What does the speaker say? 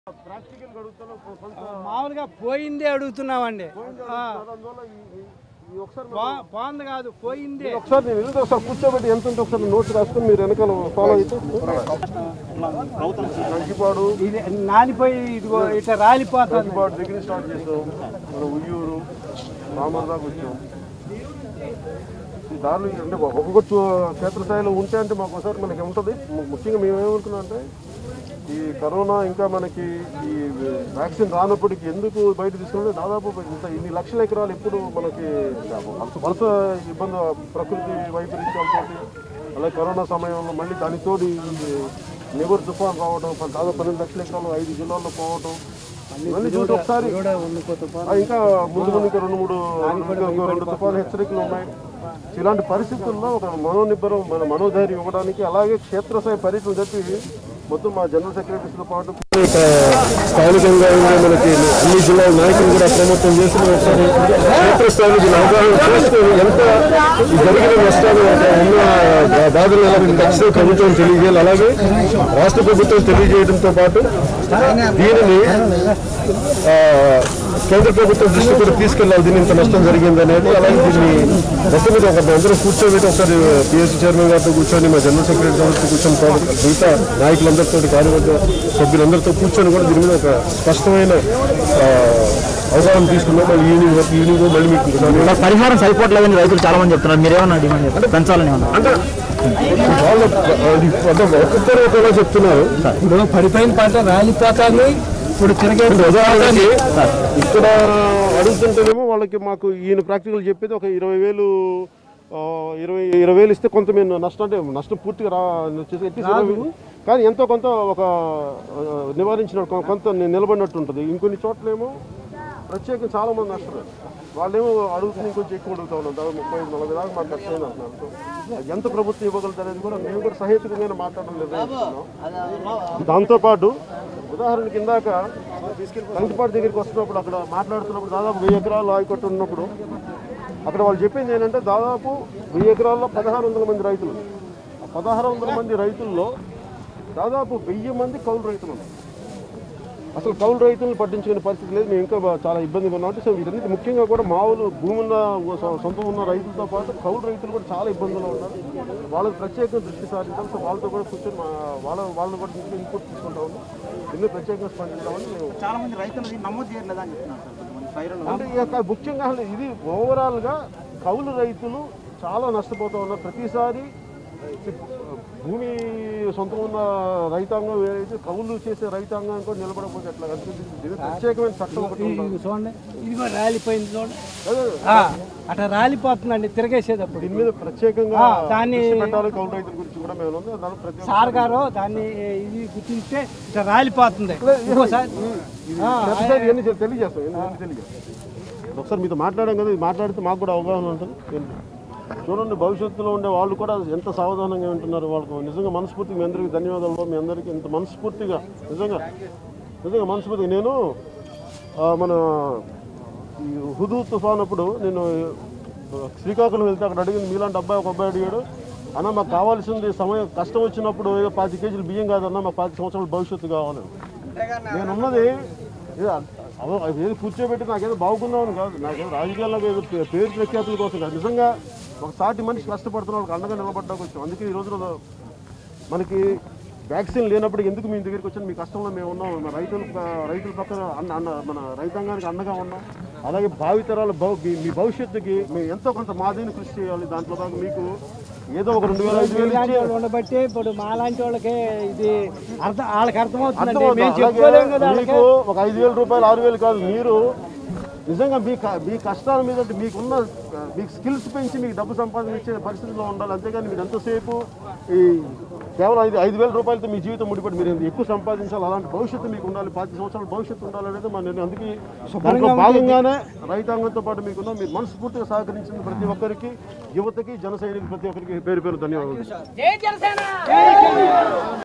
Practical అడుగుతాను కొంత మామూలుగా పోయిందే అడుగుతున్నామండి ఆ, అందువల్ల ఈ- ఈ- ఈ ఒకసారి బా- బాగుంది కాదు పోయిందే ఒకసారి నేను వెళ్తే ఒకసారి కూర్చోబెట్టి ఎంత ఉంటే ఒకసారి నోట్స్ రాసుకొని మీరు వెనకాల ఫాలో అయితే నంకిపాడు ఇది నానిపోయి ఇదిగో ఇట్లా రాలిపోతుంది నంకిపాడు దగ్గర స్టార్ట్ చేసాం మన ఉయ్యూరు రామర్ దాకా వచ్చాం ఈ దారులు అంటే ఒక్కొక్క చో- క్షేత్రస్థాయిలో ఉంటే అంటే మాకు ఒకసారి మనకి ఉంటుంది ము- ముఖ్యంగా మేము ఏమనుకున్నాం అంటే ఈ కరోనా ఇంకా మనకి ఈ వ్యాక్సిన్ రానప్పటికి ఎందుకు బయట తీసుకుంటే దాదాపు ఇంత ఇన్ని లక్షల ఎకరాలు ఎప్పుడు మనకి వరుస వరుస ఇబ్బంది ప్రకృతి వైపరీత్యాలతో అలాగే కరోనా సమయంలో మళ్ళీ దానితోటి నెవర్ తుఫాన్ రావడం దాదాపు పన్నెండు లక్షల ఎకరాలు ఐదు జిల్లాల్లో పోవడం మళ్ళీ చూసి ఒకసారి ఆ, ఇంకా ముందు ముందు ఇంకా రెండు మూడు ఇంకో రెండు తుఫాను హెచ్చరికలు ఉన్నాయి ఇలాంటి పరిస్థితుల్లో ఒక మనోనిబ్బరం మన మనోధైర్యం ఇవ్వడానికి అలాగే క్షేత్రస్థాయి పర్యటన చెప్పి మొత్తం మా జనరల్ సెక్రటరీస్తో పాటు స్థానికంగా ఉండే మనకి అన్ని జిల్లాల నాయకులు కూడా అప్రమత్తం చేసి ఒకసారి క్షేత్రస్థాయిలో దీని అవగాహన చేసుకొని ఎంత ఈ జరిగిన నష్టాలు ఉన్న బాధలు ఖచ్చితంగా ప్రభుత్వం తెలియజేయాలి అలాగే రాష్ట్ర ప్రభుత్వం తెలియజేయడంతో పాటు దీనిని ఆ, కేంద్ర ప్రభుత్వం దృష్టి కూడా తీసుకెళ్ళాలి దీని ఇంత నష్టం జరిగింది అనేది అలాగే దీన్ని మొత్తం మీద ఒక అందరూ కూర్చోబెట్టి ఒకసారి పిఎస్సీ చైర్మన్ గారితో కూర్చొని మా జనరల్ సెక్రటరీ గారితో కూర్చొని పాటు మిగతా నాయకులందరితో కార్యవర్గ సభ్యులందరితో కూర్చొని కూడా దీని మీద ఒక స్పష్టమైన ఆ, అవగాహన తీసుకున్నాం మళ్ళీ ఈవినింగ్ వరకు ఈవినింగ్ మళ్ళీ మీకు ఇంకోసారి ఇలా పరిహారం సరిపోవట్లేదని రైతులు చాలా మంది చెప్తున్నారు మీరేమన్నా డిమాండ్ చేస్తారు పెంచాలని ఏమన్నా అంటే వాళ్ళు అది అంటే ఒక్కొక్కరు ఒకలా చెప్తున్నారు ఇప్పుడు పడిపోయిన పంట రాలిపోతుంది ఇప్పుడు తిరిగే ఇప్పుడు ఉదాహరణకి ఇక్కడ అడుగుతుంటేనేమో వాళ్ళకి మాకు ఈయన ప్రాక్టికల్ చెప్పేది ఒక ఇరవై వేలు ఆ, ఇరవై ఇరవై వేలు ఇస్తే కొంత మేము నష్టం అంటే నష్టం పూర్తిగా రా వచ్చేసి at least ఇరవై వేలు. కానీ ఎంతో కొంత ఒక ఆ, నివారించిన కొ- కొంత ని- నిలబడినట్టు ఉంటుంది ఇంకొన్ని చోట్లేమో ప్రత్యేకంగా చాలా మంది నష్టపోయారు వాళ్ళేమో అడుగుతుంది ఇంకొంచెం ఎక్కువ అడుగుతా ఉన్నాం దాదాపు ముప్పై ఐదు నలభై దాకా మాకు ఖర్చు అయింది అంటున్నారు సో అది ఎంత ప్రభుత్వం ఇవ్వగలుగుతారు అనేది కూడా మేము కూడా సహేతుకంగా మాట్లాడడం నిర్ణయిస్తున్నాం దాంతోపాటు ఉదాహరణకి ఇందాక కంకిపాటి దగ్గరికి వస్తున్నప్పుడు అక్కడ మాట్లాడుతున్నప్పుడు దాదాపు వెయ్యి ఎకరాలు ఆయకట్టు ఉన్నప్పుడు అక్కడ వాళ్ళు చెప్పింది ఏంటంటే దాదాపు వెయ్యి ఎకరాల్లో పదహారు వందల మంది రైతులు ఆ పదహారు వందల మంది రైతుల్లో దాదాపు వెయ్యి మంది కౌలు రైతులు ఉన్నారు అసలు కౌలు రైతులను పట్టించుకునే పరిస్థితి లేదు మేము ఇంకా బా- చాలా ఇబ్బందిగా ఉన్నాం అంటే సో వీటన్నిటి ముఖ్యంగా కూడా మామూలు భూమి ఉన్న సొ- సొంతం ఉన్న రైతులతో పాటు కౌలు రైతులు కూడా చాలా ఇబ్బందులు ఉన్నారు వాళ్ళకి ప్రత్యేకంగా దృష్టి సారించాలి సో వాళ్ళతో కూడా కూర్చొని మా వాళ్ళ వాళ్ళని కూడా ఇంట్లో ఇన్పుట్ తీసుకుంటా ఉన్నాం దీన్ని ప్రత్యేకంగా స్పందించామని మేము చాలా మంది రైతులు నమోదు చేయలేదని చెప్తున్నారు సార్ కొంతమంది అంటే ఈ యొక్క ముఖ్యంగా అసలు ఇది ఓవరాల్గా కౌలు రైతులు చాలా నష్టపోతూ ఉన్నారు ప్రతిసారి భూమి సొంతం ఉన్న రైతాంగం వేరైతే కౌలు చేసే రైతాంగం కూడా నిలబడకపోతే ఎట్లా కనిపిస్తుంది ఇది ప్రత్యేకమైన చట్టం ఒకటి ఉండాలి. చూడండి ఇదిగో రాలిపోయింది చూడండి అదే, ఆ, అట్లా రాలిపోతుందండి తిరగేసేటప్పుడు దీని మీద ప్రత్యేకంగా ఆ, దాన్ని- దృష్టి పెట్టాలి కౌలు రైతుల గురించి కూడా మేము ఉంది దాని ప్రత్యేక సార్ గారు దాన్ని ఇది గుర్తిస్తే ఇట్లా రాలిపోతుంది ఇంకోసారి ఇది ప్రతిసారి ఇవన్నీ చె- తెలియజేస్తాం ఇవన్నీ తెలియజేస్తాం ఒకసారి మీతో మాట్లాడాం కదా ఇది మాట్లాడితే మాకు కూడా అవగాహన ఉంటుంది ఏంటి? చూడండి భవిష్యత్తులో ఉండే వాళ్ళు కూడా ఎంత సావధానంగా ఉంటున్నారు వాళ్ళకు నిజంగా మనస్ఫూర్తిగా మీ అందరికీ ధన్యవాదాలు మీ అందరికీ ఇంత మనస్ఫూర్తిగా నిజంగా నిజంగా మనస్ఫూర్తిగా నేను ఆ, మన ఈ హుదూ తుఫాన్ అప్పుడు నేను శ్రీకాకుళం వెళ్తే అక్కడ అడిగింది మీలాంటి అబ్బాయి ఒక అబ్బాయి అడిగాడు అన్న మాకు కావాల్సింది సమయం కష్టం వచ్చినప్పుడు ఏదో పాతి కేజీలు బియ్యం కాదన్న మాకు పాతి సంవత్సరాల భవిష్యత్తు కావాలి నేనున్నది ఇది అవ- అది ఏదో కూర్చోబెట్టి నాకేదో బాగుకుందామని కాదు నాకేదో రాజకీయాల్లో ఏదో పే- పేరు ప్రఖ్యాతుల కోసం కాదు నిజంగా ఒక సాటి మనిషి కష్టపడుతున్న వాళ్ళకి అండగా నిలబడ్డానికి వచ్చాం అందుకే ఈ రోజున మనకి వ్యాక్సిన్ లేనప్పుడు ఎందుకు మీ దగ్గరికి వచ్చాను మీ కష్టంలో మేము ఉన్నాం మన రైతుల రైతుల పక్కన అన్న అన్న మన రైతాంగానికి అండగా ఉన్నాం అలాగే భావితరాల భవ మీ మీ భవిష్యత్తుకి మేము ఎంతో కొంత మాదిరిని కృషి చేయాలి దాంట్లో భాగంగా మీకు ఏదో ఒక రెండు వేల ఐదు వేలు ఇలాంటి ఇచ్చి వాళ్ళు ఉండబట్టి ఇప్పుడు మాలాంటి వాళ్ళకి ఇది అర్థం వాళ్ళకి అర్థమవుతుందండి అర్థమవుతుందా? మేము చెప్పుకోలేం కదా అలాగే వాళ్ళకి మీకు ఒక ఐదు వేల రూపాయలు ఆరు వేలు కాదు మీరు నిజంగా మీ క- మీ కష్టాల మీద అంటే మీకున్న ఆ, మీకు స్కిల్స్ పెంచి మీకు డబ్బు సంపాదించే పరిస్థితిలో ఉండాలి అంతేగాని మీరు ఎంతసేపు ఈ కేవలం ఐదు ఐదు వేల రూపాయలతో మీ జీవితం ముడిపడి మీరు ఎక్కువ సంపాదించాలి అలాంటి భవిష్యత్తు మీకు ఉండాలి పది సంవత్సరాల భవిష్యత్తు ఉండాలి అనేది మా నేను అందుకే దాంట్లో భాగంగానే రైతాంగంతో పాటు మీకున్న మీరు మనస్ఫూర్తిగా సహకరించిన ప్రతి ఒక్కరికి యువతకి జన సైనికులు ప్రతి ఒక్కరికి పేరు పేరు ధన్యవాదాలు